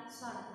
ಸ್ವಾಗತ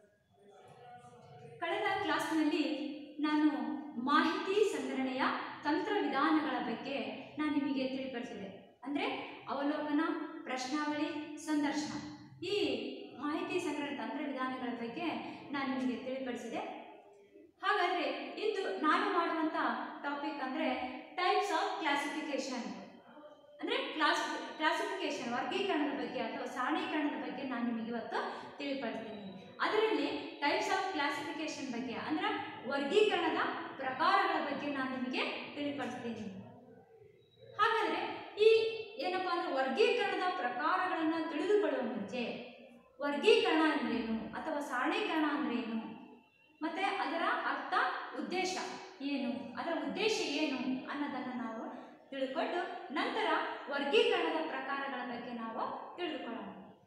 ಕಳೆದ ಕ್ಲಾಸ್ನಲ್ಲಿ ನಾನು ಮಾಹಿತಿ ಸಂಗ್ರಹಣೆಯ ತಂತ್ರ ವಿಧಾನಗಳ ಬಗ್ಗೆ ನಾನು ನಿಮಗೆ ತಿಳಿಪಡಿಸಿದೆ ಅಂದರೆ ಅವಲೋಕನ ಪ್ರಶ್ನಾವಳಿ ಸಂದರ್ಶನ ಈ ಮಾಹಿತಿ ಸಂಗ್ರಹಣೆ ತಂತ್ರ ವಿಧಾನಗಳ ಬಗ್ಗೆ ನಾನು ನಿಮಗೆ ತಿಳಿಪಡಿಸಿದೆ ಹಾಗಾದರೆ ಇಂದು ನಾನು ಮಾಡುವಂಥ ಟಾಪಿಕ್ ಅಂದರೆ ಟೈಪ್ಸ್ ಆಫ್ ಕ್ಲಾಸಿಫಿಕೇಶನ್ ಅಂದರೆ ಕ್ಲಾಸ್ ಕ್ಲಾಸಿಫಿಕೇಶನ್ ವರ್ಗೀಕರಣದ ಬಗ್ಗೆ ಅಥವಾ ಸಾರಣೀಕರಣದ ಬಗ್ಗೆ ನಾನು ನಿಮಗೆ ಇವತ್ತು ತಿಳಿಪಡಿಸ್ತೀನಿ ಅದರಲ್ಲಿ ಟೈಪ್ಸ್ ಆಫ್ ಕ್ಲಾಸಿಫಿಕೇಶನ್ ಬಗ್ಗೆ ಅಂದರೆ ವರ್ಗೀಕರಣದ ಪ್ರಕಾರಗಳ ಬಗ್ಗೆ ನಾನು ನಿಮಗೆ ತಿಳಿಪಡಿಸ್ತೀನಿ ಹಾಗಾದರೆ ಈ ಏನಪ್ಪ ಅಂದರೆ ವರ್ಗೀಕರಣದ ಪ್ರಕಾರಗಳನ್ನು ತಿಳಿದುಕೊಳ್ಳುವ ಮುಂಚೆ ವರ್ಗೀಕರಣ ಅಂದ್ರೇನು ಅಥವಾ ಸಾರಣೀಕರಣ ಅಂದ್ರೇನು ಮತ್ತು ಅದರ ಅರ್ಥ ಉದ್ದೇಶ ಏನು ಅದರ ಉದ್ದೇಶ ಏನು ಅನ್ನೋದನ್ನು ನಾವು ತಿಳ್ಕೊಂಡು ನಂತರ ವರ್ಗೀಕರಣದ ಪ್ರಕಾರಗಳ ಬಗ್ಗೆ ನಾವು ತಿಳಿದುಕೊಳ್ಳೋಣ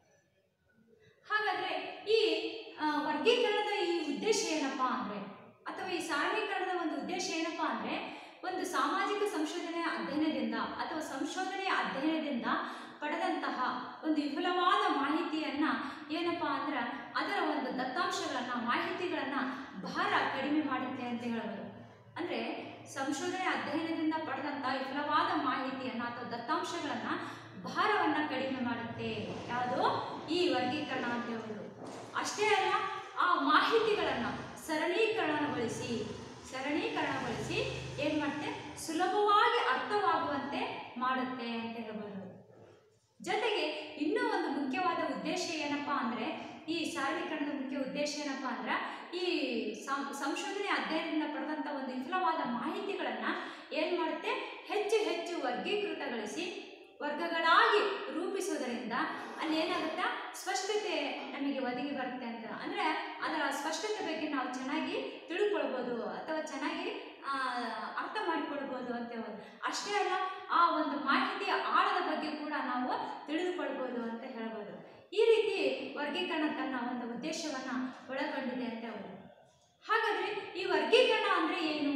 ಹಾಗಾದರೆ ಈ ಆ, ವರ್ಗೀಕರಣದ ಈ ಉದ್ದೇಶ ಏನಪ್ಪ ಅಂದರೆ ಅಥವಾ ಈ ಸಾರಣೀಕರಣದ ಒಂದು ಉದ್ದೇಶ ಏನಪ್ಪ ಅಂದರೆ ಒಂದು ಸಾಮಾಜಿಕ ಸಂಶೋಧನೆಯ ಅಧ್ಯಯನದಿಂದ ಅಥವಾ ಸಂಶೋಧನೆಯ ಅಧ್ಯಯನದಿಂದ ಪಡೆದಂತಹ ಒಂದು ವಿಫಲವಾದ ಮಾಹಿತಿಯನ್ನು ಏನಪ್ಪ ಅಂದ್ರೆ ಅದರ ಒಂದು ದತ್ತಾಂಶಗಳನ್ನು ಮಾಹಿತಿಗಳನ್ನು ಭಾರ ಕಡಿಮೆ ಮಾಡುತ್ತೆ ಅಂತ ಹೇಳ್ಬೋದು ಅಂದರೆ ಸಂಶೋಧನೆ ಅಧ್ಯಯನದಿಂದ ಪಡೆದಂಥ ವಿಫಲವಾದ ಮಾಹಿತಿಯನ್ನು ಅಥವಾ ದತ್ತಾಂಶಗಳನ್ನು ಭಾರವನ್ನು ಕಡಿಮೆ ಮಾಡುತ್ತೆ ಯಾವುದು ಈ ವರ್ಗೀಕರಣ ಅಂತ ಹೇಳೋದು ಅಷ್ಟೇ ಅಲ್ಲ ಆ ಮಾಹಿತಿಗಳನ್ನು ಸರಳೀಕರಣಗೊಳಿಸಿ ಸರಳೀಕರಣಗೊಳಿಸಿ ಏನು ಮಾಡುತ್ತೆ ಸುಲಭವಾಗಿ ಅರ್ಥವಾಗುವಂತೆ ಮಾಡುತ್ತೆ ಅಂತ ಹೇಳ್ಬೋದು ಜೊತೆಗೆ ಇನ್ನೂ ಒಂದು ಮುಖ್ಯವಾದ ಉದ್ದೇಶ ಏನಪ್ಪ ಅಂದರೆ ಈ ಸಾರಣೀಕರಣದ ಮುಖ್ಯ ಉದ್ದೇಶ ಏನಪ್ಪ ಅಂದ್ರೆ ಈ ಸಂ- ಸಂಶೋಧನೆ ಅಧ್ಯಯನದಿಂದ ಪಡೆದಂಥ ಒಂದು ವಿಫಲವಾದ ಮಾಹಿತಿಗಳನ್ನು ಏನು ಮಾಡುತ್ತೆ ಹೆಚ್ಚು ಹೆಚ್ಚು ವರ್ಗೀಕೃತಗೊಳಿಸಿ ವರ್ಗಗಳಾಗಿ ರೂಪಿಸುವುದರಿಂದ ಅಲ್ಲಿ ಏನಾಗುತ್ತೆ ಸ್ಪಷ್ಟತೆ ನಮಗೆ ಒದಗಿ ಬರುತ್ತೆ ಅಂತ ಅಂದರೆ ಅದರ ಸ್ಪಷ್ಟತೆ ಬಗ್ಗೆ ನಾವು ಚೆನ್ನಾಗಿ ತಿಳ್ಕೊಳ್ಬೋದು ಅಥವಾ ಚೆನ್ನಾಗಿ ಆ, ಅರ್ಥ ಮಾಡಿಕೊಳ್ಬೋದು ಅಂತ ಹೇಳ್ಬೋದು ಅಷ್ಟೇ ಅಲ್ಲ ಆ ಒಂದು ಮಾಹಿತಿಯ ಆಳದ ಬಗ್ಗೆ ಕೂಡ ನಾವು ತಿಳಿದುಕೊಳ್ಬೋದು ಅಂತ ಹೇಳ್ಬೋದು ಈ ರೀತಿ ವರ್ಗೀಕರಣ ತನ್ನ ಒಂದು ಉದ್ದೇಶವನ್ನು ಒಳಗೊಂಡಿದೆ ಅಂತ ಹೇಳ್ಬೋದು ಹಾಗಾದರೆ ಈ ವರ್ಗೀಕರಣ ಅಂದರೆ ಏನು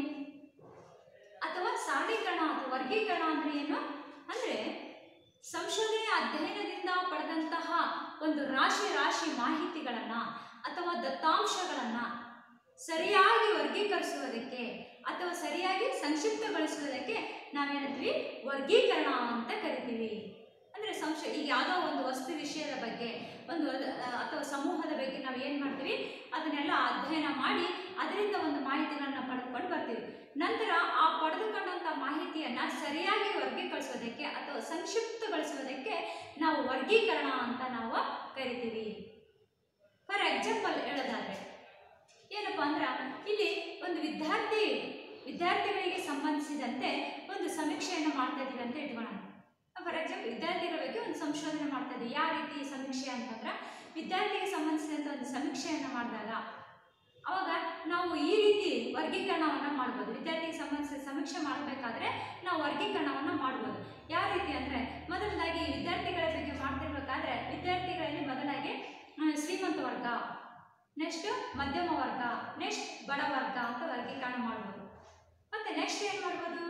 ಅಥವಾ ಸಾರಣೀಕರಣ ಅಥವಾ ವರ್ಗೀಕರಣ ಅಂದರೆ ಏನು ಅಂದರೆ ಸಂಶೋಧನೆ ಅಧ್ಯಯನದಿಂದ ಪಡೆದಂತಹ ಒಂದು ರಾಶಿ ರಾಶಿ ಮಾಹಿತಿಗಳನ್ನು ಅಥವಾ ದತ್ತಾಂಶಗಳನ್ನು ಸರಿಯಾಗಿ ವರ್ಗೀಕರಿಸುವುದಕ್ಕೆ ಅಥವಾ ಸರಿಯಾಗಿ ಸಂಕ್ಷಿಪ್ತಗೊಳಿಸುವುದಕ್ಕೆ ನಾವೇನಂತೀವಿ ವರ್ಗೀಕರಣ ಅಂತ ಕರಿತೀವಿ ಅಂದರೆ ಸಂಶ ಈಗ ಯಾವುದೋ ಒಂದು ವಸ್ತು ವಿಷಯದ ಬಗ್ಗೆ ಒಂದು ಅದ- ಅಥವಾ ಸಮೂಹದ ಬಗ್ಗೆ ನಾವು ಏನು ಮಾಡ್ತೀವಿ ಅದನ್ನೆಲ್ಲ ಅಧ್ಯಯನ ಮಾಡಿ ಅದರಿಂದ ಒಂದು ಮಾಹಿತಿಗಳನ್ನ ಪಡೆದುಕೊಂಡು ಬರ್ತೀವಿ ನಂತರ ಆ ಪಡೆದುಕೊಂಡಂಥ ಮಾಹಿತಿಯನ್ನು ಸರಿಯಾಗಿ ವರ್ಗೀಕರಿಸೋದಕ್ಕೆ ಅಥವಾ ಸಂಕ್ಷಿಪ್ತಗೊಳಿಸುವುದಕ್ಕೆ ನಾವು ವರ್ಗೀಕರಣ ಅಂತ ನಾವು ಕರಿತೀವಿ ಫಾರ್ ಎಕ್ಸಾಂಪಲ್ ಹೇಳೋದಾದ್ರೆ ಏನಪ್ಪ ಅಂದ್ರೆ ಇಲ್ಲಿ ಒಂದು ವಿದ್ಯಾರ್ಥಿ ವಿದ್ಯಾರ್ಥಿಗಳಿಗೆ ಸಂಬಂಧಿಸಿದಂತೆ ಒಂದು ಸಮೀಕ್ಷೆಯನ್ನು ಮಾಡ್ತಾ ಇದ್ದೀವಿ ಅಂತ ಇಟ್ಕೊಳ್ಳೋಣ ಫಾರ್ ಎಕ್ಸಾಂಪಲ್ ವಿದ್ಯಾರ್ಥಿಗಳ ಬಗ್ಗೆ ಒಂದು ಸಂಶೋಧನೆ ಮಾಡ್ತಾ ಇದ್ದೀವಿ ಯಾವ ರೀತಿ ಸಮೀಕ್ಷೆ ಅಂತಂದ್ರೆ ವಿದ್ಯಾರ್ಥಿಗೆ ಸಂಬಂಧಿಸಿದಂಥ ಒಂದು ಸಮೀಕ್ಷೆಯನ್ನು ಮಾಡಿದಾಗ ಅವಾಗ ನಾವು ಈ ರೀತಿ ವರ್ಗೀಕರಣವನ್ನು ಮಾಡ್ಬೋದು ವಿದ್ಯಾರ್ಥಿಗೆ ಸಂಬಂಧಿಸಿದ ಸಮೀಕ್ಷೆ ಮಾಡಬೇಕಾದ್ರೆ ನಾವು ವರ್ಗೀಕರಣವನ್ನು ಮಾಡ್ಬೋದು ಯಾವ ರೀತಿ ಅಂದರೆ ಮೊದಲದಾಗಿ ವಿದ್ಯಾರ್ಥಿಗಳ ಬಗ್ಗೆ ಮಾಡ್ತಿರ್ಬೇಕಾದ್ರೆ ವಿದ್ಯಾರ್ಥಿಗಳಲ್ಲಿ ಮೊದಲಾಗಿ ಆ, ಶ್ರೀಮಂತ ವರ್ಗ ನೆಕ್ಸ್ಟ್ ಮಧ್ಯಮ ವರ್ಗ ನೆಕ್ಸ್ಟ್ ಬಡ ವರ್ಗ ಅಂತ ವರ್ಗೀಕರಣ ಮಾಡ್ಬೋದು ಮತ್ತೆ ನೆಕ್ಸ್ಟ್ ಏನು ಮಾಡ್ಬೋದು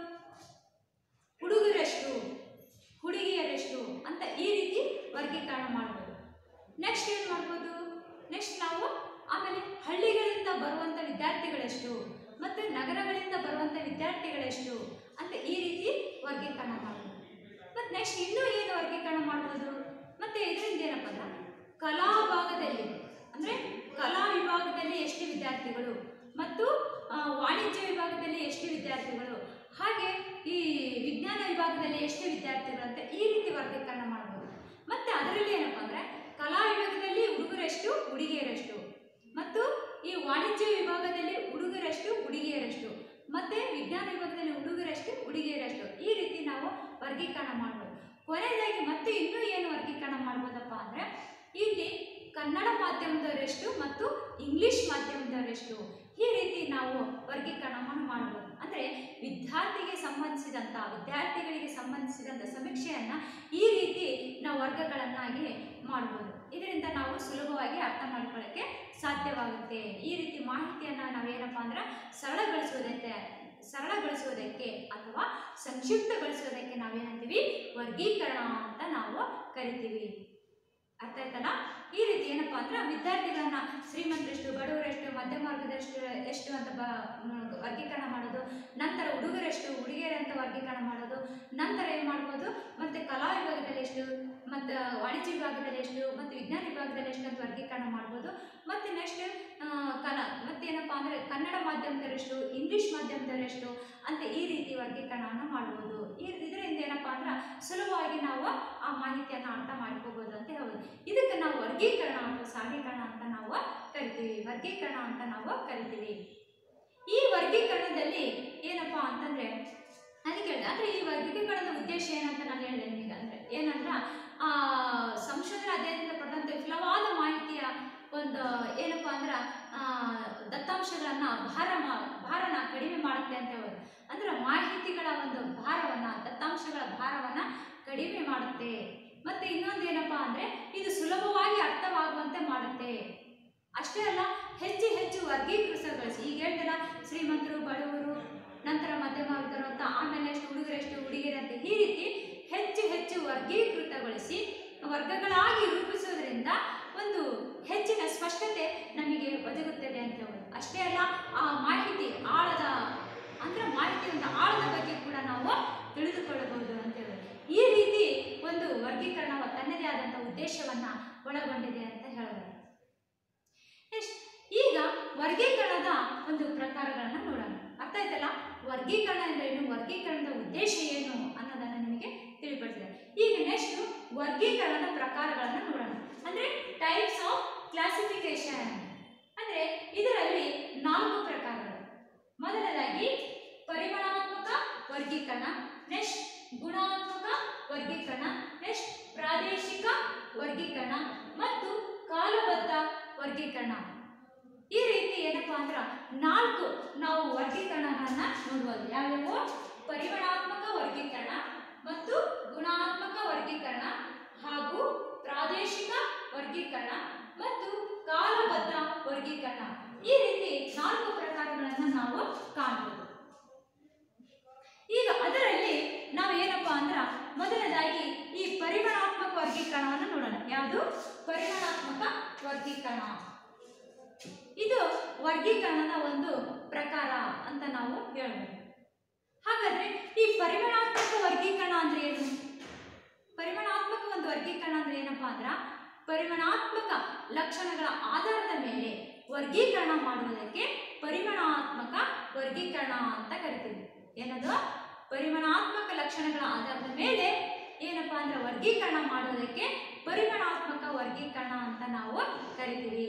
ಹುಡುಗರೆಷ್ಟು ಹುಡುಗಿಯರೆಷ್ಟು ಅಂತ ಈ ರೀತಿ ವರ್ಗೀಕರಣ ಮಾಡ್ಬೋದು ನೆಕ್ಸ್ಟ್ ಏನು ಮಾಡ್ಬೋದು ನೆಕ್ಸ್ಟ್ ನಾವು ಆಮೇಲೆ ಹಳ್ಳಿಗಳಿಂದ ಬರುವಂಥ ವಿದ್ಯಾರ್ಥಿಗಳೆಷ್ಟು ಮತ್ತು ನಗರಗಳಿಂದ ಬರುವಂಥ ವಿದ್ಯಾರ್ಥಿಗಳೆಷ್ಟು ಅಂತ ಈ ರೀತಿ ವರ್ಗೀಕರಣ ಮಾಡ್ಬೋದು ಮತ್ತು ನೆಕ್ಸ್ಟ್ ಇನ್ನೂ ಏನು ವರ್ಗೀಕರಣ ಮಾಡ್ಬೋದು ಮತ್ತು ಇದರಿಂದ ಏನಪ್ಪ ಅಂದ್ರೆ ಕಲಾ ಭಾಗದಲ್ಲಿ ಅಂದರೆ ಕಲಾ ವಿಭಾಗದಲ್ಲಿ ಎಷ್ಟು ವಿದ್ಯಾರ್ಥಿಗಳು ಮತ್ತು ಆ, ವಾಣಿಜ್ಯ ವಿಭಾಗದಲ್ಲಿ ಎಷ್ಟು ವಿದ್ಯಾರ್ಥಿಗಳು ಹಾಗೆ ಈ ವಿಜ್ಞಾನ ವಿಭಾಗದಲ್ಲಿ ಎಷ್ಟು ವಿದ್ಯಾರ್ಥಿಗಳು ಅಂತ ಈ ರೀತಿ ವರ್ಗೀಕರಣ ಮಾಡ್ಬೋದು ಮತ್ತು ಅದರಲ್ಲಿ ಏನಪ್ಪ ಅಂದರೆ ಕಲಾ ವಿಭಾಗದಲ್ಲಿ ಹುಡುಗರೆಷ್ಟು ಹುಡುಗಿಯರೆಷ್ಟು ಮತ್ತು ಈ ವಾಣಿಜ್ಯ ವಿಭಾಗದಲ್ಲಿ ಹುಡುಗರೆಷ್ಟು ಹುಡುಗಿಯರೆಷ್ಟು ಮತ್ತು ವಿಜ್ಞಾನ ವಿಭಾಗದಲ್ಲಿ ಹುಡುಗರೆಷ್ಟು ಹುಡುಗಿಯರೆಷ್ಟು ಈ ರೀತಿ ನಾವು ವರ್ಗೀಕರಣ ಮಾಡ್ಬೋದು ಕೊನೆಯದಾಗಿ ಮತ್ತೆ ಇನ್ನೂ ಏನು ವರ್ಗೀಕರಣ ಮಾಡ್ಬೋದಪ್ಪ ಅಂದರೆ ಇಲ್ಲಿ ಕನ್ನಡ ಮಾಧ್ಯಮದವರೆಷ್ಟು ಮತ್ತು ಇಂಗ್ಲಿಷ್ ಮಾಧ್ಯಮದವರೆಷ್ಟು ಈ ರೀತಿ ನಾವು ವರ್ಗೀಕರಣವನ್ನು ಮಾಡ್ಬೋದು ಅಂದರೆ ವಿದ್ಯಾರ್ಥಿಗೆ ಸಂಬಂಧಿಸಿದಂಥ ವಿದ್ಯಾರ್ಥಿಗಳಿಗೆ ಸಂಬಂಧಿಸಿದಂಥ ಸಮೀಕ್ಷೆಯನ್ನು ಈ ರೀತಿ ನಾವು ವರ್ಗಗಳನ್ನಾಗಿ ಮಾಡ್ಬೋದು ಇದರಿಂದ ನಾವು ಸುಲಭವಾಗಿ ಅರ್ಥ ಮಾಡ್ಕೊಳ್ಳೋಕ್ಕೆ ಸಾಧ್ಯವಾಗುತ್ತೆ ಈ ರೀತಿ ಮಾಹಿತಿಯನ್ನು ನಾವೇನಪ್ಪ ಅಂದ್ರೆ ಸರಳಗೊಳಿಸುವುದಕ್ಕೆ ಸರಳಗೊಳಿಸುವುದಕ್ಕೆ ಅಥವಾ ಸಂಕ್ಷಿಪ್ತಗೊಳಿಸುವುದಕ್ಕೆ ನಾವೇನಂತೀವಿ ವರ್ಗೀಕರಣ ಅಂತ ನಾವು ಕರಿತೀವಿ ಅರ್ಥ ಆಯ್ತಲ್ಲ ಈ ರೀತಿ ಏನಪ್ಪಾ ಅಂದ್ರೆ ವಿದ್ಯಾರ್ಥಿಗಳನ್ನ ಶ್ರೀಮಂತರೆಷ್ಟು ಬಡವರೆಷ್ಟು ಮಧ್ಯಮ ವರ್ಗದಷ್ಟು ಎಷ್ಟು ಅಂತ ಬ ಮ್, ವರ್ಗೀಕರಣ ಮಾಡೋದು ನಂತರ ಹುಡುಗರೆಷ್ಟು ಹುಡುಗಿಯರು ಅಂತ ವರ್ಗೀಕರಣ ಮಾಡೋದು ನಂತರ ಏನು ಮಾಡ್ಬೋದು ಮತ್ತೆ ಕಲಾ ವಿಭಾಗದಲ್ಲಿ ಎಷ್ಟು ಮತ್ತು ವಾಣಿಜ್ಯ ವಿಭಾಗದಲ್ಲಿ ಎಷ್ಟು ಮತ್ತು ವಿಜ್ಞಾನ ವಿಭಾಗದಲ್ಲಿ ಎಷ್ಟು ಅಂತ ವರ್ಗೀಕರಣ ಮಾಡ್ಬೋದು ಮತ್ತು ನೆಕ್ಸ್ಟ್ ಕಲಾ ಮತ್ತೇನಪ್ಪ ಅಂದರೆ ಕನ್ನಡ ಮಾಧ್ಯಮದವರೆಷ್ಟು ಇಂಗ್ಲೀಷ್ ಮಾಧ್ಯಮದವರೆಷ್ಟು ಅಂತ ಈ ರೀತಿ ವರ್ಗೀಕರಣವನ್ನು ಮಾಡ್ಬೋದು ಈ ಇದರಿಂದ ಏನಪ್ಪ ಅಂದ್ರೆ ಸುಲಭವಾಗಿ ನಾವು ಆ ಮಾಹಿತಿಯನ್ನು ಅರ್ಥ ಮಾಡ್ಕೋಬೋದು ಅಂತ ಹೇಳ್ಬೋದು ಇದಕ್ಕೆ ನಾವು ವರ್ಗೀಕರಣ ಅಥವಾ ಸಾಲೀಕರಣ ಅಂತ ನಾವು ಕರಿತೀವಿ ವರ್ಗೀಕರಣ ಅಂತ ನಾವು ಕರಿತೀವಿ ಈ ವರ್ಗೀಕರಣದಲ್ಲಿ ಏನಪ್ಪ ಅಂತಂದ್ರೆ ಅದಕ್ಕೆ ಹೇಳಿದೆ ಅಂದ್ರೆ ಈ ವರ್ಗೀಕರಣದ ಉದ್ದೇಶ ಏನಂತ ನಾನು ಹೇಳಿದೆ ನಿಮಗೆ ಅಂದ್ರೆ ಏನಂದ್ರ ಆ ಸಂಶೋಧನಾ ಅಧ್ಯಯನದಿಂದ ಪಡೆದಂತೆ ವಿಫಲವಾದ ಮಾಹಿತಿಯ ಒಂದು ಏನಪ್ಪಾ ಅಂದ್ರ ಆ, ದತ್ತಾಂಶಗಳನ್ನ ಭಾರ ಮಾ- ಭಾರನ ಕಡಿಮೆ ಮಾಡುತ್ತೆ ಅಂತ ಹೇಳೋದು ಅಂದ್ರೆ ಮಾಹಿತಿಗಳ ಒಂದು ಭಾರವನ್ನ ದತ್ತಾಂಶಗಳ ಭಾರವನ್ನ ಕಡಿಮೆ ಮಾಡುತ್ತೆ ಮತ್ತೆ ಇನ್ನೊಂದು ಏನಪ್ಪಾ ಅಂದ್ರೆ ಇದು ಸುಲಭವಾಗಿ ಅರ್ಥವಾಗುವಂತೆ ಮಾಡುತ್ತೆ ಅಷ್ಟೇ ಅಲ್ಲ ಹೆಚ್ಚು ಹೆಚ್ಚು ವರ್ಗೀಕೃತಗೊಳಿಸಿ ಈಗ ಹೇಳ್ತಾರ ಶ್ರೀಮಂತರು ಬಡವರು ನಂತರ ಮಧ್ಯಮ ವರ್ಗದವರು ಅಂತ ಆಮೇಲೆ ಎಷ್ಟು ಹುಡುಗರೆಷ್ಟು ಹುಡುಗಿಯರಂತೆ ಈ ರೀತಿ ಹೆಚ್ಚು ಹೆಚ್ಚು ವರ್ಗೀಕೃತಗೊಳಿಸಿ ವರ್ಗಗಳಾಗಿ ರೂಪಿಸೋದ್ರಿಂದ ಒಂದು ಹೆಚ್ಚಿನ ಸ್ಪಷ್ಟತೆ ನಮಗೆ ಒದಗುತ್ತದೆ ಅಂತ ಹೇಳೋದು ಅಷ್ಟೇ ಅಲ್ಲ ಆ ಮಾಹಿತಿ ಆಳದ ಅಂದ್ರೆ ಮಾಹಿತಿ ಒಂದು ಆಳದ ಬಗ್ಗೆ ಕೂಡ ನಾವು ತಿಳಿದುಕೊಳ್ಳಬಹುದು ಅಂತ ಹೇಳೋದು ಈ ರೀತಿ ಒಂದು ವರ್ಗೀಕರಣವು ತನ್ನದೇ ಆದಂಥ ಉದ್ದೇಶವನ್ನ ಒಳಗೊಂಡಿದೆ ಅಂತ ಹೇಳಬಹುದು ನೆಕ್ಸ್ಟ್ ಈಗ ವರ್ಗೀಕರಣದ ಒಂದು ಪ್ರಕಾರಗಳನ್ನು ನೋಡೋಣ ಅರ್ಥ ಆಯ್ತಲ್ಲ ವರ್ಗೀಕರಣ ಅಂದ್ರೆ ಏನು ವರ್ಗೀಕರಣದ ಉದ್ದೇಶ ಏನು ಅನ್ನೋದನ್ನ ನಿಮಗೆ ತಿಳಿಪಡಿಸಿದೆ ಈಗ ನೆಕ್ಸ್ಟ್ ವರ್ಗೀಕರಣದ ಪ್ರಕಾರಗಳನ್ನು ನೋಡೋಣ ಅಂದ್ರೆ ಟೈಪ್ಸ್ ಆಫ್ ಕ್ಲಾಸಿಫಿಕೇಶನ್ ಅಂದ್ರೆ ಇದರಲ್ಲಿ ನಾಲ್ಕು ಪ್ರಕಾರಗಳು ಮೊದಲನೇದಾಗಿ ಪರಿಮಾಣಾತ್ಮಕ ವರ್ಗೀಕರಣ ನೆಕ್ಸ್ಟ್ ಗುಣಾತ್ಮಕ ವರ್ಗೀಕರಣ ನೆಕ್ಸ್ಟ್ ಪ್ರಾದೇಶಿಕ ವರ್ಗೀಕರಣ ಮತ್ತು ಕಾಲಬದ್ಧ ವರ್ಗೀಕರಣ ಈ ರೀತಿ ಏನಪ್ಪಾ ಅಂದ್ರ ನಾಲ್ಕು ನಾವು ವರ್ಗೀಕರಣಗಳನ್ನ ನೋಡ್ಬೋದು ಯಾವ್ಯಾವು ಪರಿಮಾಣಾತ್ಮಕ ವರ್ಗೀಕರಣ ಮತ್ತು ಗುಣಾತ್ಮಕ ವರ್ಗೀಕರಣ ಹಾಗೂ ಪ್ರಾದೇಶಿಕ ವರ್ಗೀಕರಣ ಮತ್ತು ಕಾಲಬದ್ಧ ವರ್ಗೀಕರಣ ಈ ರೀತಿ ನಾಲ್ಕು ಪ್ರಕಾರಗಳನ್ನ ನಾವು ಕಾಣಬಹುದು ಈಗ ಅದರಲ್ಲಿ ನಾವು ಏನಪ್ಪಾ ಅಂದ್ರ ಮೊದಲನೇದಾಗಿ ಈ ಪರಿಮಾಣಾತ್ಮಕ ವರ್ಗೀಕರಣವನ್ನು ನೋಡೋಣ ಯಾವುದು ಪರಿಮಾಣಾತ್ಮಕ ವರ್ಗೀಕರಣ ಇದು ವರ್ಗೀಕರಣದ ಒಂದು ಪ್ರಕಾರ ಅಂತ ನಾವು ಹೇಳ್ಬೋದು ಹಾಗಾದ್ರೆ ಈ ಪರಿಮಾಣಾತ್ಮಕ ವರ್ಗೀಕರಣ ಅಂದ್ರೆ ಏನು ಪರಿಮಾಣಾತ್ಮಕ ಒಂದು ವರ್ಗೀಕರಣ ಅಂದ್ರೆ ಏನಪ್ಪಾ ಅಂದ್ರ ಪರಿಮಾಣಾತ್ಮಕ ಲಕ್ಷಣಗಳ ಆಧಾರದ ಮೇಲೆ ವರ್ಗೀಕರಣ ಮಾಡುವುದಕ್ಕೆ ಪರಿಮಾಣಾತ್ಮಕ ವರ್ಗೀಕರಣ ಅಂತ ಕರಿತೀವಿ ಏನದು ಪರಿಮಾಣಾತ್ಮಕ ಲಕ್ಷಣಗಳ ಆಧಾರದ ಮೇಲೆ ಏನಪ್ಪಾ ಅಂದ್ರೆ ವರ್ಗೀಕರಣ ಮಾಡುವುದಕ್ಕೆ ಪರಿಮಾಣಾತ್ಮಕ ವರ್ಗೀಕರಣ ಅಂತ ನಾವು ಕರಿತೀವಿ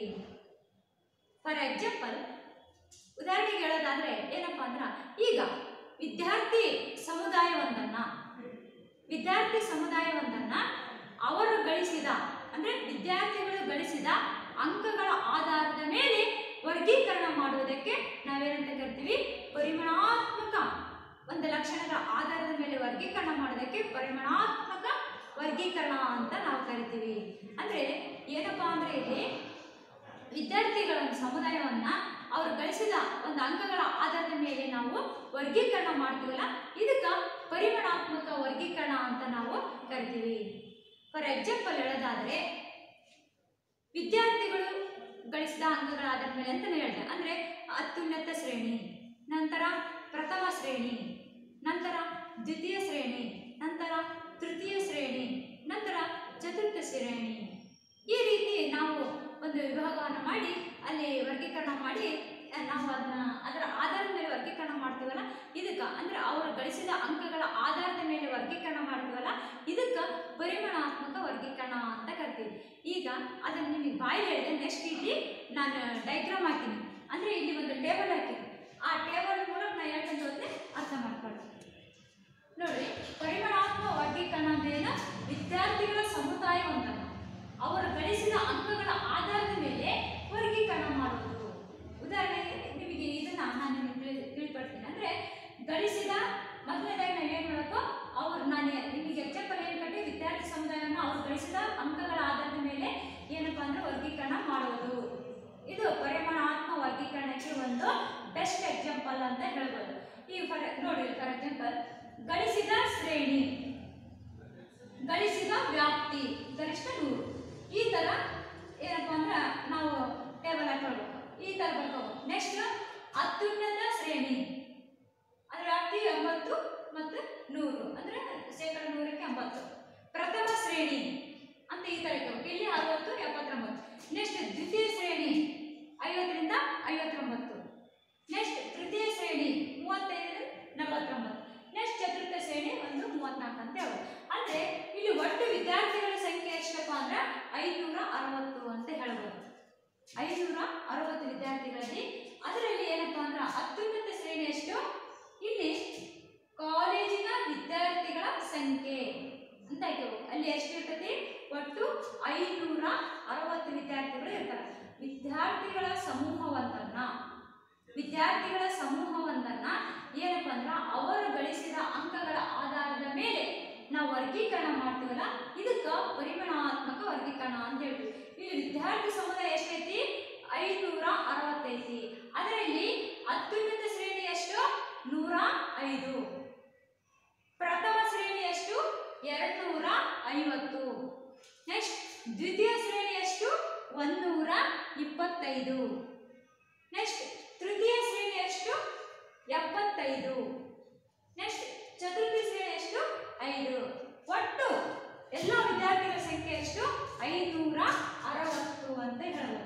ಫಾರ್ ಎಕ್ಸಾಂಪಲ್ ಉದಾಹರಣೆಗೆ ಹೇಳೋದಾದ್ರೆ ಏನಪ್ಪಾ ಅಂದ್ರ ಈಗ ವಿದ್ಯಾರ್ಥಿ ಸಮುದಾಯವೊಂದನ್ನ ವಿದ್ಯಾರ್ಥಿ ಸಮುದಾಯವೊಂದನ್ನ ಅವರು ಗಳಿಸಿದ ಅಂದ್ರೆ ವಿದ್ಯಾರ್ಥಿಗಳು ಗಳಿಸಿದ ಅಂಕಗಳ ಆಧಾರದ ಮೇಲೆ ವರ್ಗೀಕರಣ ಮಾಡುವುದಕ್ಕೆ ನಾವೇನಂತ ಕರಿತೀವಿ ಪರಿಮಾಣಾತ್ಮಕ ಒಂದು ಲಕ್ಷಣಗಳ ಆಧಾರದ ಮೇಲೆ ವರ್ಗೀಕರಣ ಮಾಡೋದಕ್ಕೆ ಪರಿಮಾಣಾತ್ಮಕ ವರ್ಗೀಕರಣ ಅಂತ ನಾವು ಕರಿತೀವಿ ಅಂದ್ರೆ ಏನಪ್ಪಾ ಅಂದ್ರೆ ಇಲ್ಲಿ ವಿದ್ಯಾರ್ಥಿಗಳ ಒಂದು ಸಮುದಾಯವನ್ನ ಅವರು ಗಳಿಸಿದ ಒಂದು ಅಂಕಗಳ ಆಧಾರದ ಮೇಲೆ ನಾವು ವರ್ಗೀಕರಣ ಮಾಡ್ತೀವಲ್ಲ ಇದಕ್ಕ ಪರಿಮಾಣಾತ್ಮಕ ವರ್ಗೀಕರಣ ಅಂತ ನಾವು ಕರಿತೀವಿ ಫಾರ್ ಎಕ್ಸಾಂಪಲ್ ಹೇಳೋದಾದ್ರೆ ವಿದ್ಯಾರ್ಥಿಗಳು ಗಳಿಸಿದ ಅಂಕಗಳ ಆಧಾರದ ಮೇಲೆ ಅಂತಾನೆ ಹೇಳಿದೆ ಅಂದ್ರೆ ಅತ್ಯುನ್ನತ ಶ್ರೇಣಿ ನಂತರ ಪ್ರಥಮ ಶ್ರೇಣಿ ನಂತರ ದ್ವಿತೀಯ ಶ್ರೇಣಿ ನಂತರ ತೃತೀಯ ಶ್ರೇಣಿ ನಂತರ ಚತುರ್ಥ ಶ್ರೇಣಿ ಈ ರೀತಿ ನಾವು ಒಂದು ವಿಭಾಗವನ್ನು ಮಾಡಿ ಅಲ್ಲಿ ವರ್ಗೀಕರಣ ಮಾಡಿ ಆ, ನಾವು ಅದನ್ನ ಅದರ ಆಧಾರದ ಮೇಲೆ ವರ್ಗೀಕರಣ ಮಾಡ್ತೀವಲ್ಲ ಇದಕ್ಕೆ ಅಂದ್ರೆ ಅವರು ಗಳಿಸಿದ ಅಂಕಗಳ ಆಧಾರದ ಮೇಲೆ ವರ್ಗೀಕರಣ ಮಾಡ್ತೀವಲ್ಲ ಇದಕ್ಕೆ ಪರಿಮಾಣಾತ್ಮಕ ವರ್ಗೀಕರಣ ಅಂತ ಕರಿತೀವಿ ಈಗ ಅದನ್ನ ನಿಮಗೆ ಬಾಯಿ ಹೇಳಿದೆ ನೆಕ್ಸ್ಟ್ ಇಲ್ಲಿ ನಾನು ಡೈಗ್ರಾಮ್ ಹಾಕಿನಿ ಅಂದ್ರೆ ಇಲ್ಲಿ ಒಂದು ಟೇಬಲ್ ಹಾಕಿನಿ ಆ ಟೇಬಲ್ ಮೂಲಕ ನಾ ಹೇಳ್ಕೊಂಡು ಹೋದ್ರೆ ಅರ್ಥ ಮಾಡ್ಕೊಳ್ಳಿ ನೋಡಿ ಪರಿಮಾಣಾತ್ಮಕ ವರ್ಗೀಕರಣ ಅಂದ್ರೆ ಏನು ವಿದ್ಯಾರ್ಥಿಗಳ ಸಮುದಾಯ ಒಂದನ್ನು ಅವರು ಗಳಿಸಿದ ಅಂಕಗಳ ಆಧಾರದ ಮೇಲೆ ವರ್ಗೀಕರಣ ಮಾಡುವುದು ಉದಾಹರಣೆಗೆ ನಿಮಗೆ ಇದನ್ನ ನಾನು ನಿಮಗೆ ತಿಳಿ ತಿಳಿಪಡ್ತೀನಿ ಅಂದ್ರೆ ಗಳಿಸಿದ ಮೊದಲನೇದಾಗಿ ನಾವು ಏನು ಮಾಡಬೇಕು ಅವ್ರು ನಾನು ನಿಮಗೆ ಎಕ್ಸಾಂಪಲ್ ಏನು ಕಟ್ಟಿ ವಿದ್ಯಾರ್ಥಿ ಸಮುದಾಯವನ್ನು ಅವ್ರು ಗಳಿಸಿದ ಅಂಕಗಳ ಆಧಾರದ ಮೇಲೆ ಏನಪ್ಪಾ ಅಂದ್ರೆ ವರ್ಗೀಕರಣ ಮಾಡುವುದು ಇದು ಪರಿಮಾಣಾತ್ಮಕ ವರ್ಗೀಕರಣಕ್ಕೆ ಒಂದು ಬೆಸ್ಟ್ ಎಕ್ಸಾಂಪಲ್ ಅಂತ ಹೇಳ್ಬೋದು ಈ ಫಾರ್ ನೋಡಿ ಫಾರ್ ಎಕ್ಸಾಂಪಲ್ ಗಳಿಸಿದ ಶ್ರೇಣಿ ಗಳಿಸಿದ ವ್ಯಾಪ್ತಿ ಗರಿಷ್ಠ ನೂರು ಈ ತರ ಏನಪ್ಪ ಅಂದ್ರೆ ನಾವು ಟೇಬಲ್ ಹಾಕೊಳ್ಬೇಕು ಈ ಥರ ಬರ್ಕೋಬೇಕು ನೆಕ್ಸ್ಟ್ ಅತ್ಯುನ್ನತ ಶ್ರೇಣಿ ಅಂದ್ರೆ ವ್ಯಾಪ್ತಿ ಎಂಬತ್ತು ಮತ್ತು ನೂರು ಅಂದ್ರೆ ಶೇಕಡ ನೂರಕ್ಕೆ ಎಂಬತ್ತು ಪ್ರಥಮ ಶ್ರೇಣಿ ಅಂತ ಈ ಥರ ಇಟ್ಕೋಬೇಕು ಇಲ್ಲಿ ಅರವತ್ತು ಎಪ್ಪತ್ತೊಂಬತ್ತು ನೆಕ್ಸ್ಟ್ ದ್ವಿತೀಯ ಶ್ರೇಣಿ ಐವತ್ತರಿಂದ ಐವತ್ತೊಂಬತ್ತು ನೆಕ್ಸ್ಟ್ ತೃತೀಯ ಶ್ರೇಣಿ ಮೂವತ್ತೈದು ನಲವತ್ತೊಂಬತ್ತು ನೆಕ್ಸ್ಟ್ ಚತುರ್ಥ ಶ್ರೇಣಿ ಒಂದು ಮೂವತ್ನಾಲ್ಕು ಅಂತ ಹೇಳೋದು ಅಂದ್ರೆ ಇಲ್ಲಿ ಒಟ್ಟು ವಿದ್ಯಾರ್ಥಿಗಳ ಸಂಖ್ಯೆ ಎಷ್ಟಪ್ಪ ಅಂದ್ರೆ ಐನೂರ ಅರವತ್ತು ಅಂತ ಹೇಳ್ಬೋದು ಐನೂರ ಅರವತ್ತು ವಿದ್ಯಾರ್ಥಿಗಳಲ್ಲಿ ಅದರಲ್ಲಿ ಏನಪ್ಪಾ ಅಂದ್ರೆ ಅತ್ಯುನ್ನತ ಶ್ರೇಣಿ ಎಷ್ಟು ಇಲ್ಲಿ ಕಾಲೇಜಿನ ವಿದ್ಯಾರ್ಥಿಗಳ ಸಂಖ್ಯೆ ಅಂತ ಇಟ್ಕೋಬೇಕು ಅಲ್ಲಿ ಎಷ್ಟು ಇರ್ತೈತಿ ಒಟ್ಟು ಐನೂರ ಅರವತ್ತು ವಿದ್ಯಾರ್ಥಿಗಳು ಇರ್ತಾರೆ ವಿದ್ಯಾರ್ಥಿಗಳ ಸಮೂಹವೊಂದನ್ನ ವಿದ್ಯಾರ್ಥಿಗಳ ಸಮೂಹವೊಂದನ್ನ ಏನಪ್ಪ ಅಂದ್ರೆ ಅವರು ಗಳಿಸಿದ ಅಂಕಗಳ ಆಧಾರದ ಮೇಲೆ ನಾವು ವರ್ಗೀಕರಣ ಮಾಡ್ತೀವಲ್ಲ ಇದಕ್ಕೆ ಪರಿಮಾಣಾತ್ಮಕ ವರ್ಗೀಕರಣ ಅಂತ ಹೇಳ್ತೀವಿ ಇಲ್ಲಿ ವಿದ್ಯಾರ್ಥಿ ಸಮುದಾಯ ಎಷ್ಟೈತಿ ಐನೂರ ಅರವತ್ತೈತಿ ಅದರಲ್ಲಿ ಅತ್ಯುನ್ನತ ಶ್ರೇಣಿ ಎಷ್ಟು ನೂರ ಐದು ಪ್ರಥಮ ಶ್ರೇಣಿ ಎಷ್ಟು ಎರಡು ನೂರ ಐವತ್ತು ನೆಕ್ಸ್ಟ್ ದ್ವಿತೀಯ ಶ್ರೇಣಿ ಎಷ್ಟು ಒಂದೂರ ಇಪ್ಪತ್ತೈದು ನೆಕ್ಸ್ಟ್ ತೃತೀಯ ಶ್ರೇಣಿ ಎಷ್ಟು ಎಪ್ಪತ್ತೈದು ನೆಕ್ಸ್ಟ್ ಚತುರ್ಥ ಶ್ರೇಣಿ ಎಷ್ಟು ಐದು ಒಟ್ಟು ಎಲ್ಲ ವಿದ್ಯಾರ್ಥಿಗಳ ಸಂಖ್ಯೆ ಎಷ್ಟು ಐನೂರ ಅರವತ್ತು ಅಂತ ಹೇಳಬಹುದು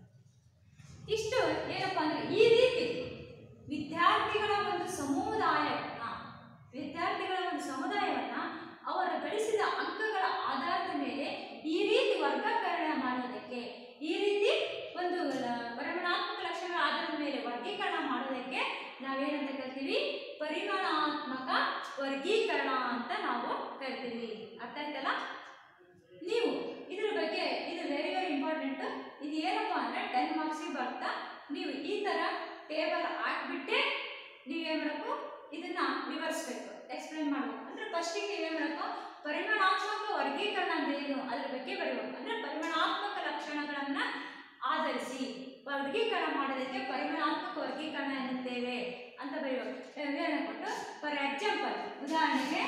ಇಷ್ಟು ಏನಪ್ಪಾ ಅಂದ್ರೆ ಈ ರೀತಿ ವಿದ್ಯಾರ್ಥಿಗಳ ಒಂದು ಸಮುದಾಯವನ್ನ ವಿದ್ಯಾರ್ಥಿಗಳ ಒಂದು ಸಮುದಾಯವನ್ನ ಅವರು ಗಳಿಸಿದ ಅಂಕಗಳ ಆಧಾರದ ಮೇಲೆ ಈ ರೀತಿ ವರ್ಗೀಕರಣ ಮಾಡುವುದಕ್ಕೆ ಈ ರೀತಿ ಒಂದು ಆ, ಪರಿಮಾಣಾತ್ಮಕ ಲಕ್ಷಣಗಳ ಆಧಾರದ ಮೇಲೆ ವರ್ಗೀಕರಣ ಮಾಡೋದಕ್ಕೆ ನಾವೇನಂತ ಕರಿತೀವಿ ಪರಿಮಾಣಾತ್ಮಕ ವರ್ಗೀಕರಣ ಅಂತ ನಾವು ಕರಿತೀವಿ ಅರ್ಥ ಆಯ್ತಲ್ಲ ನೀವು ಇದ್ರ ಬಗ್ಗೆ ಇದು ವೆರಿ ವೆರಿ ಇಂಪಾರ್ಟೆಂಟ್ ಇದು ಏನಪ್ಪ ಅಂದ್ರೆ ಟೆನ್ ಮಾರ್ಕ್ಸಿಗೆ ಬರ್ತಾ ನೀವು ಈ ತರ ಟೇಬಲ್ ಹಾಕ್ಬಿಟ್ಟೆ ನೀವೇನ್ ಮಾಡಬೇಕು ಇದನ್ನ ವಿವರಿಸ್ಬೇಕು ಎಕ್ಸ್ಪ್ಲೈನ್ ಮಾಡಬೇಕು ಅಂದ್ರೆ ಫಸ್ಟಿಗೆ ನೀವೇನ್ ಮಾಡಬೇಕು ಪರಿಮಾಣಾತ್ಮಕ ವರ್ಗೀಕರಣ ಅಂದ್ರೆ ಏನು ಅದ್ರ ಬಗ್ಗೆ ಬರೀಬೇಕು ಅಂದ್ರೆ ಪರಿಮಾಣಾತ್ಮಕ ಲಕ್ಷಣಗಳನ್ನ ಆಧರಿಸಿ ವರ್ಗೀಕರಣ ಮಾಡೋದಕ್ಕೆ ಪರಿಮಾಣಾತ್ಮಕ ವರ್ಗೀಕರಣ ಎನ್ನುತ್ತೇವೆ ಅಂತ ಬರೀಬೇಕು ವಿವರಣೆ ಕೊಟ್ಟು ಫಾರ್ ಎಕ್ಸಾಂಪಲ್ ಉದಾಹರಣೆಗೆ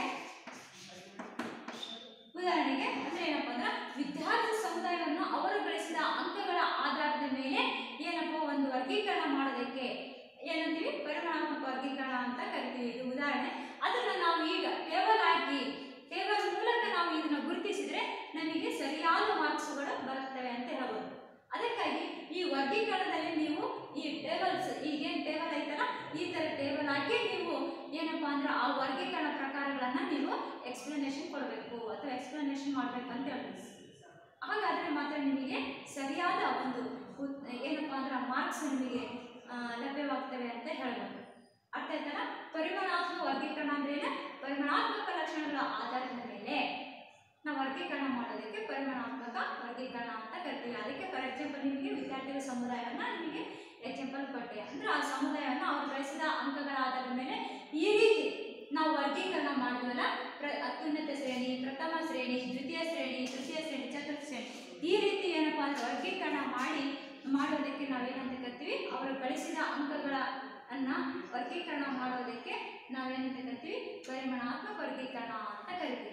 ಉದಾಹರಣೆಗೆ ಅಂದ್ರೆ ಏನಪ್ಪಾ ಅಂದ್ರೆ ವಿದ್ಯಾರ್ಥಿ ಸಮುದಾಯವನ್ನು ಅವರು ಗಳಿಸಿದ ಅಂಕಗಳ ಆಧಾರದ ಮೇಲೆ ಏನಪ್ಪ ಒಂದು ವರ್ಗೀಕರಣ ಮಾಡೋದಕ್ಕೆ ಏನಂತೀವಿ ಪರಿಮಾಣಾತ್ಮಕ ವರ್ಗೀಕರಣ ಅಂತ ಕರಿತೀವಿ ಇದು ಉದಾಹರಣೆ ಅದನ್ನ ನಾವು ಈಗ ಟೇಬಲ್ ಹಾಕಿ ಟೇಬಲ್ ಮೂಲಕ ನಾವು ಇದನ್ನ ಗುರುತಿಸಿದ್ರೆ ನಮಗೆ ಸರಿಯಾದ ಮಾರ್ಕ್ಸ್ಗಳು ಬರುತ್ತವೆ ಅಂತ ಹೇಳ್ಬೋದು ಅದಕ್ಕಾಗಿ ಈ ವರ್ಗೀಕರಣದಲ್ಲಿ ನೀವು ಈ ಟೇಬಲ್ಸ್ ಈಗೇನು ಟೇಬಲ್ ಐತಲ್ಲ ಈ ತರ ಟೇಬಲ್ ಹಾಕಿ ನೀವು ಏನಪ್ಪಾ ಅಂದ್ರೆ ಆ ವರ್ಗೀಕರಣ ಪ್ರಕಾರಗಳನ್ನ ನೀವು ಎಕ್ಸ್ಪ್ಲನೇಷನ್ ಕೊಡಬೇಕು ಅಥವಾ ಎಕ್ಸ್ಪ್ಲನೇಷನ್ ಮಾಡಬೇಕು ಅಂತ ಹೇಳ್ತೀವಿ ಹಾಗಾದ್ರೆ ಮಾತ್ರ ನಿಮಗೆ ಸರಿಯಾದ ಒಂದು ಉತ್- ಏನಪ್ಪಾ ಅಂದ್ರೆ ಮಾರ್ಕ್ಸ್ ನಿಮಗೆ ಆ, ಲಭ್ಯವಾಗ್ತವೆ ಅಂತ ಹೇಳ್ಬೋದು ಅರ್ಥ ಆಯ್ತಲ್ಲ ಪರಿಮಾಣಾತ್ಮಕ ವರ್ಗೀಕರಣ ಅಂದ್ರೆ ಏನು ಪರಿಮಾಣಾತ್ಮಕ ಲಕ್ಷಣಗಳ ಆಧಾರದ ಮೇಲೆ ನಾವು ವರ್ಗೀಕರಣ ಮಾಡೋದಕ್ಕೆ ಪರಿಮಾಣಾತ್ಮಕ ವರ್ಗೀಕರಣ ಅಂತ ಕರಿತೀವಿ ಅದಕ್ಕೆ ಫಾರ್ ಎಕ್ಸಾಂಪಲ್ ನಿಮಗೆ ವಿದ್ಯಾರ್ಥಿಗಳ ಸಮುದಾಯವನ್ನ ನಿಮಗೆ ಎಕ್ಸಾಂಪಲ್ ಕೊಟ್ಟೆ ಅಂದ್ರೆ ಆ ಸಮುದಾಯವನ್ನ ಅವ್ರು ಗಳಿಸಿದ ಅಂಕಗಳ ಆಧಾರದ ಮೇಲೆ ಈ ರೀತಿ ನಾವು ವರ್ಗೀಕರಣ ಮಾಡಿದ್ವಲ್ಲ ಪ್ರ ಅತ್ಯುನ್ನತ ಶ್ರೇಣಿ ಪ್ರಥಮ ಶ್ರೇಣಿ ದ್ವಿತೀಯ ಶ್ರೇಣಿ ತೃತೀಯ ಶ್ರೇಣಿ ಚತುರ್ಥ ಶ್ರೇಣಿ ಈ ರೀತಿ ಏನಪ್ಪಾ ಅಂದ್ರೆ ವರ್ಗೀಕರಣ ಮಾಡಿ ಮಾಡೋದಕ್ಕೆ ನಾವೇನಂತ ಕರಿತೀವಿ ಅವರು ಗಳಿಸಿದ ಅಂಕಗಳ ಅನ್ನ ವರ್ಗೀಕರಣ ಮಾಡೋದಕ್ಕೆ ನಾವೇನಂತ ಕರಿತೀವಿ ಪರಿಮಾಣಾತ್ಮಕ ವರ್ಗೀಕರಣ ಅಂತ ಕರಿತೀವಿ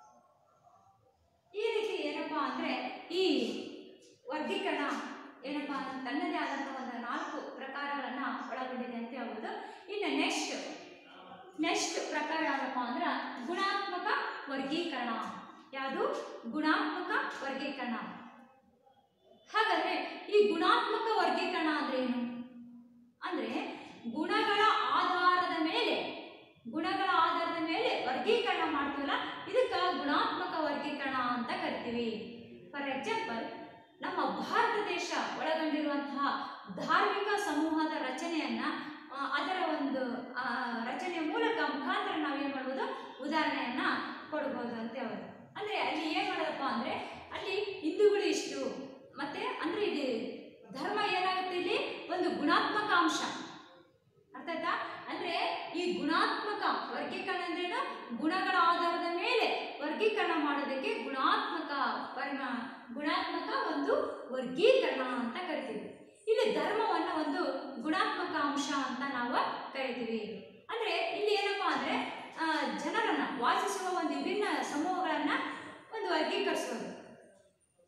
ಈ ರೀತಿ ಏನಪ್ಪಾ ಅಂದ್ರೆ ಈ ವರ್ಗೀಕರಣ ಏನಪ್ಪಾ ಅಂದ್ರೆ ತನ್ನದೇ ಆದಂತಹ ಒಂದು ನಾಲ್ಕು ಪ್ರಕಾರಗಳನ್ನ ಒಳಗೊಂಡಿದೆ ಅಂತ ಹೇಳ್ಬೋದು ಇನ್ನು ನೆಕ್ಸ್ಟ್ ನೆಕ್ಸ್ಟ್ ಪ್ರಕಾರ ಯಾವ್ದಪ್ಪ ಅಂದ್ರೆ ಗುಣಾತ್ಮಕ ವರ್ಗೀಕರಣ ಯಾವುದು ಗುಣಾತ್ಮಕ ವರ್ಗೀಕರಣ ಹಾಗಾದ್ರೆ ಈ ಗುಣಾತ್ಮಕ ವರ್ಗೀಕರಣ ಅಂದ್ರೆ ಏನು ಅಂದ್ರೆ ಗುಣಗಳ ಆಧಾರದ ಮೇಲೆ ಗುಣಗಳ ಆಧಾರದ ಮೇಲೆ ವರ್ಗೀಕರಣ ಮಾಡ್ತೀವಲ್ಲ ಇದಕ್ಕೆ ಗುಣಾತ್ಮಕ ವರ್ಗೀಕರಣ ಅಂತ ಕರಿತೀವಿ ಫಾರ್ ಎಕ್ಸಾಂಪಲ್ ನಮ್ಮ ಭಾರತ ದೇಶ ಒಳಗೊಂಡಿರುವಂತಹ ಧಾರ್ಮಿಕ ಸಮೂಹದ ರಚನೆಯನ್ನ ಆ, ಅದರ ಒಂದು ಆ, ರಚನೆಯ ಮೂಲಕ ಮುಖಾಂತರ ನಾವೇನ್ ಮಾಡ್ಬೋದು ಉದಾಹರಣೆಯನ್ನ ಕೊಡ್ಬೋದು ಅಂತ ಹೇಳ್ಬೋದು ಅಂದ್ರೆ ಅಲ್ಲಿ ಏನ್ ಮಾಡೋದಪ್ಪ ಅಂದ್ರೆ ಅಲ್ಲಿ ಹಿಂದೂಗಳು ಇಷ್ಟು ಮತ್ತೆ ಅಂದ್ರೆ ಇದು ಧರ್ಮ ಏನಾಗುತ್ತೆ ಇಲ್ಲಿ ಒಂದು ಗುಣಾತ್ಮಕ ಅಂಶ ಅರ್ಥ ಆಯ್ತಾ ಅಂದ್ರೆ ಈ ಗುಣಾತ್ಮಕ ವರ್ಗೀಕರಣ ಅಂದ್ರೇನು ಗುಣಗಳ ಆಧಾರದ ಮೇಲೆ ವರ್ಗೀಕರಣ ಮಾಡೋದಕ್ಕೆ ಗುಣಾತ್ಮಕ ಪರಿಮ ಗುಣಾತ್ಮಕ ಒಂದು ವರ್ಗೀಕರಣ ಅಂತ ಕರಿತೀವಿ ಇಲ್ಲಿ ಧರ್ಮವನ್ನ ಒಂದು ಗುಣಾತ್ಮಕ ಅಂಶ ಅಂತ ನಾವು ಕರಿತೀವಿ ಅಂದ್ರೆ ಇಲ್ಲಿ ಏನಪ್ಪಾ ಅಂದ್ರೆ ಆ, ಜನರನ್ನ ವಾಸಿಸುವ ಒಂದು ವಿಭಿನ್ನ ಸಮೂಹಗಳನ್ನ ಒಂದು ವರ್ಗೀಕರಿಸೋದು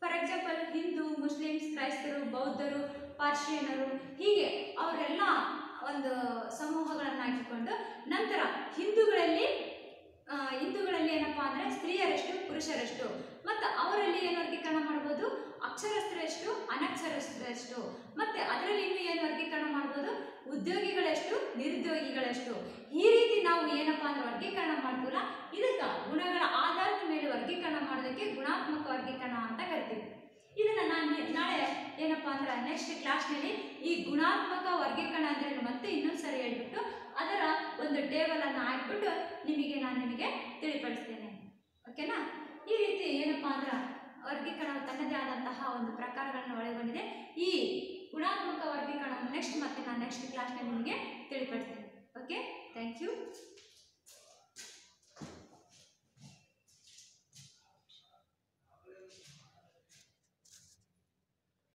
ಫಾರ್ ಎಕ್ಸಾಂಪಲ್ ಹಿಂದೂ ಮುಸ್ಲಿಮ್ಸ್ ಕ್ರೈಸ್ತರು ಬೌದ್ಧರು ಪಾರ್ಶಿಯನರು ಹೀಗೆ ಅವರೆಲ್ಲ ಒಂದು ಸಮೂಹಗಳನ್ನಾಗಿಕೊಂಡು ನಂತರ ಹಿಂದೂಗಳಲ್ಲಿ ಆ, ಹಿಂದೂಗಳಲ್ಲಿ ಏನಪ್ಪಾ ಅಂದರೆ ಸ್ತ್ರೀಯರೆಷ್ಟು ಪುರುಷರೆಷ್ಟು ಮತ್ತು ಅವರಲ್ಲಿ ಏನು ವರ್ಗೀಕರಣ ಮಾಡ್ಬೋದು ಅಕ್ಷರಸ್ಥರೆಷ್ಟು ಅನಕ್ಷರಸ್ಥರೆಷ್ಟು ಮತ್ತು ಅದರಲ್ಲಿ ಇನ್ನೂ ಏನು ವರ್ಗೀಕರಣ ಮಾಡ್ಬೋದು ಉದ್ಯೋಗಿಗಳೆಷ್ಟು ನಿರುದ್ಯೋಗಿಗಳೆಷ್ಟು ಈ ರೀತಿ ನಾವು ಏನಪ್ಪಾ ಅಂದ್ರೆ ವರ್ಗೀಕರಣ ಮಾಡ್ತೀವಲ್ಲ ಇದಕ್ಕೆ ಗುಣಗಳ ಆಧಾರದ ಮೇಲೆ ವರ್ಗೀಕರಣ ಮಾಡೋದಕ್ಕೆ ಗುಣಾತ್ಮಕ ವರ್ಗೀಕರಣ ಅಂತ ಕರಿತೀವಿ ಇದನ್ನ ನಾನು ನಾಳೆ ಏನಪ್ಪಾ ಅಂದ್ರೆ ನೆಕ್ಸ್ಟ್ ಕ್ಲಾಸ್ನಲ್ಲಿ ಈ ಗುಣಾತ್ಮಕ ವರ್ಗೀಕರಣ ಅಂದ್ರೆ ಏನು ಮತ್ತೆ ಇನ್ನೊಂದು ಸರಿ ಹೇಳ್ಬಿಟ್ಟು ಅದರ ಒಂದು ಟೇಬಲ್ ಅನ್ನು ಹಾಕ್ಬಿಟ್ಟು ನಿಮಗೆ ನಾನು ನಿಮಗೆ ತಿಳಿಪಡಿಸ್ತೇನೆ ಓಕೆನಾ ಈ ರೀತಿ ಏನಪ್ಪಾ ಅಂದ್ರೆ ವರ್ಗೀಕರಣ ತನ್ನದೇ ಆದಂತಹ ಒಂದು ಪ್ರಕಾರಗಳನ್ನು ಒಳಗೊಂಡಿದೆ ಈ ಗುಣಾತ್ಮಕ ವರ್ಗೀಕರಣ ನೆಕ್ಸ್ಟ್ ಮತ್ತೆ ನಾನು ನೆಕ್ಸ್ಟ್ ಕ್ಲಾಸ್